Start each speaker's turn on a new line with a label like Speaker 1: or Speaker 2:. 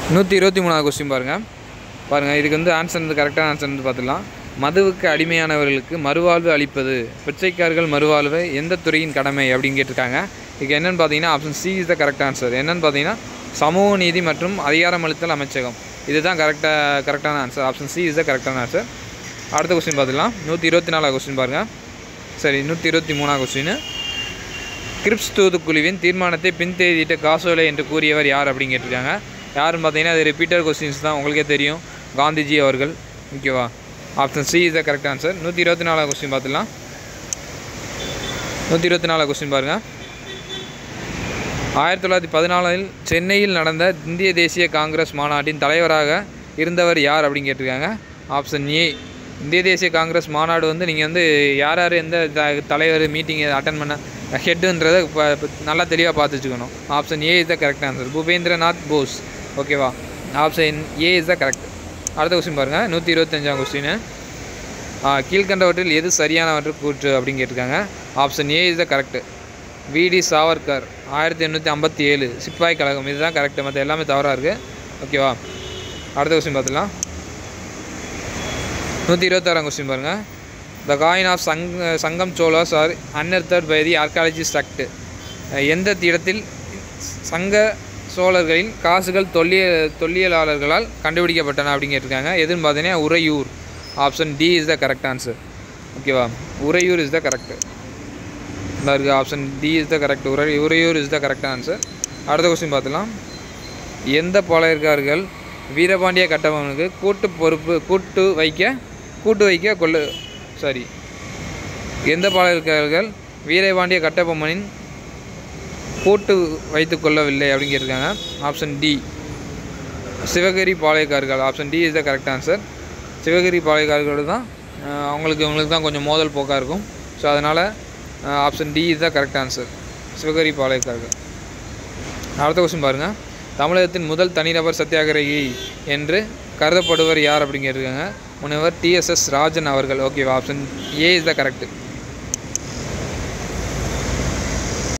Speaker 1: நூற்றி இருபத்தி மூணாவது கொஸ்டின் பாருங்கள் பாருங்கள் இதுக்கு வந்து ஆன்சர் வந்து கரெக்டான ஆன்சர் வந்து பார்த்துக்கலாம் மதுவுக்கு அடிமையானவர்களுக்கு மறுவாழ்வு அளிப்பது பிச்சைக்காரர்கள் மறுவாழ்வு எந்த துறையின் கடமை அப்படின்னு கேட்டிருக்காங்க இதுக்கு என்னென்னு பார்த்தீங்கன்னா option C is the correct answer என்னென்னு பார்த்தீங்கன்னா சமூக நீதி மற்றும் அதிகாரமளித்தல் அமைச்சகம் இதுதான் கரெக்டாக கரெக்டான answer option C is the கரெக்டான ஆன்சர் அடுத்த கொஸ்டின் பார்த்துக்கலாம் நூற்றி இருபத்தி நாலாவது கொஸ்டின் பாருங்கள் சரி நூற்றி இருபத்தி மூணாவது கொஸ்டின் கிரிப்ஸ் தூதுக்குழுவின் தீர்மானத்தை பின்தேதியிட்ட காசோலை என்று கூறியவர் யார் அப்படின்னு கேட்டிருக்காங்க யாருன்னு பார்த்தீங்கன்னா அது ரிப்பீட்டர் கொஸ்டின்ஸ் தான் உங்களுக்கே தெரியும் காந்திஜி அவர்கள் ஓகேவா option C is the correct answer நூற்றி இருபத்தி நாலாவது கொஸ்டின் பார்த்துலாம் நூற்றி இருபத்தி நாலாவது கொஸ்டின் பாருங்கள் ஆயிரத்தி தொள்ளாயிரத்தி பதினாலில் சென்னையில் நடந்த இந்திய தேசிய காங்கிரஸ் மாநாட்டின் தலைவராக இருந்தவர் யார் அப்படின்னு கேட்டிருக்காங்க ஆப்ஷன் ஏ இந்திய தேசிய காங்கிரஸ் மாநாடு வந்து நீங்கள் வந்து யார் யார் எந்த த- தலைவர் மீட்டிங் அட்டன் பண்ண ஹெட்டுன்றதை நல்லா தெளிவாக பார்த்து வச்சுக்கணும் option A is the correct answer Bhupendranath Bose ஓகேவா option A is the correct அடுத்த கொஸ்டின் பாருங்கள் நூற்றி இருபத்தஞ்சாம் கொஸ்டின் கீழ்கண்டவற்றில் எது சரியானவற்று கூற்று அப்படின்னு கேட்டிருக்காங்க option A is the correct V D Savarkar ஆயிரத்தி எண்ணூற்றி ஐம்பத்தி ஏழு சிப்பாய் கழகம் இதுதான் கரெக்டு மற்ற எல்லாமே தவறாக இருக்குது ஓகேவா அடுத்த கொஸ்டின் பார்த்துலாம் நூற்றி இருபத்தாறாம் கொஸ்டின் பாருங்கள் த காயின் ஆஃப் சங் Sangam Cholas are unearthed by the archaeologist act எந்த இடத்தில் சங்க சோழர்களின் காசுகள் தொல்லிய தொல்லியலாளர்களால் கண்டுபிடிக்கப்பட்டன அப்படின்னு கேட்டிருக்காங்க எதுன்னு பார்த்தீங்கன்னா Uraiyur option D is the correct answer ஓகேவா உறையூர் இஸ் த கரெக்ட் இந்த இருக்குது option D is the correct உரை Uraiyur is the correct answer அடுத்த கொஸ்டின் பார்த்துலாம் எந்த பாளையக்காரர்கள் வீரபாண்டிய கட்டபொம்மனுக்கு கூட்டு பொறுப்பு கூட்டு வைக்க கூட்டு வைக்க கொள்ள சாரி எந்த பாளையக்காரர்கள் வீரபாண்டிய கட்டபொம்மனின் கூட்டு வைத்து கொள்ளவில்லை அப்படின்னு கேட்டிருக்காங்க ஆப்ஷன் டி சிவகிரி பாளையக்காரர்கள் option D is the correct answer Sivagiri பாளையக்காரர்களோடு தான் அஹ், அவங்களுக்கு அவங்களுக்கு தான் கொஞ்சம் மோதல் போக்காக இருக்கும் ஸோ அதனால் option D is the correct answer Sivagiri பாளையக்காரர்கள் அடுத்த கொஸ்டின் பாருங்கள் தமிழகத்தின் முதல் தனிநபர் சத்தியாகிரகி என்று கருதப்படுவர் யார் அப்படின்னு கேட்டிருக்காங்க முனைவர் டிஎஸ்எஸ் ராஜன் அவர்கள் ஓகேவா option A is the correct